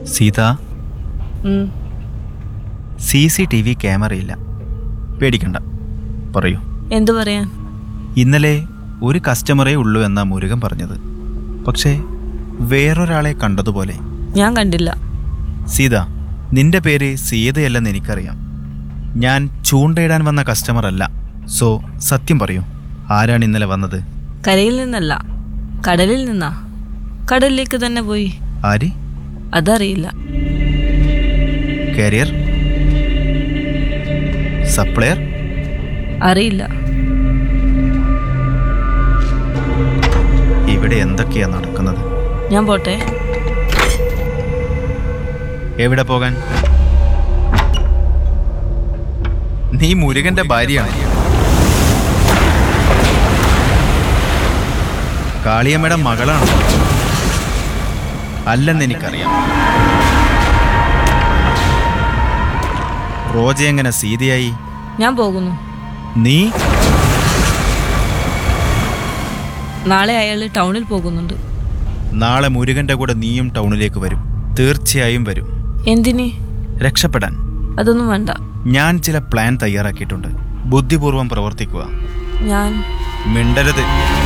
സീത ഉം. C C T V ക്യാമറയില്ല പേടിക്കണ്ട പറയൂ എന്തു പറയാൻ ഇന്നലെ ഒരു കസ്റ്റമറേ ഉള്ളൂ എന്നാ മുരുകൻ പറഞ്ഞത് പക്ഷേ വേറൊരാളെ കണ്ടതുപോലെ ഞാൻ കണ്ടില്ല സീത നിന്റെ പേര് സീതയല്ലെന്ന് എനിക്കറിയാം ഞാൻ ചൂണ്ടയിടാൻ വന്ന കസ്റ്റമർ അല്ല സോ സത്യം പറയൂ ആരാണ് ഇന്നലെ വന്നത് കരയിൽ നിന്നല്ല കടലിൽ നിന്നാ കടലിലേക്ക് തന്നെ പോയി ആര് അതറിയില്ല കാരിയർ സപ്ലയർ അറിയില്ല ഇവിടെ എന്തൊക്കെയാ നടക്കുന്നത് ഞാൻ പോട്ടെ എവിടെ പോകാൻ നീ മുരുകന്റെ ഭാര്യയാണ് കാളിയമ്മയുടെ മകളാണ് അല്ലെന്ന് എനിക്കറിയാം റോജ എങ്ങനെ സീതയായി ഞാൻ പോകുന്നു നീ നാളെ അയാൾ ടൗണിൽ പോകുന്നുണ്ട് നാളെ മുരുകന്റെ കൂടെ നീയും ടൗണിലേക്ക് വരും തീർച്ചയായും വരും എന്തിന് രക്ഷപ്പെടാൻ അതൊന്നും വേണ്ട ഞാൻ ചില പ്ലാൻ തയ്യാറാക്കിയിട്ടുണ്ട് ബുദ്ധിപൂർവം പ്രവർത്തിക്കുക ഞാൻ മിണ്ടരുത്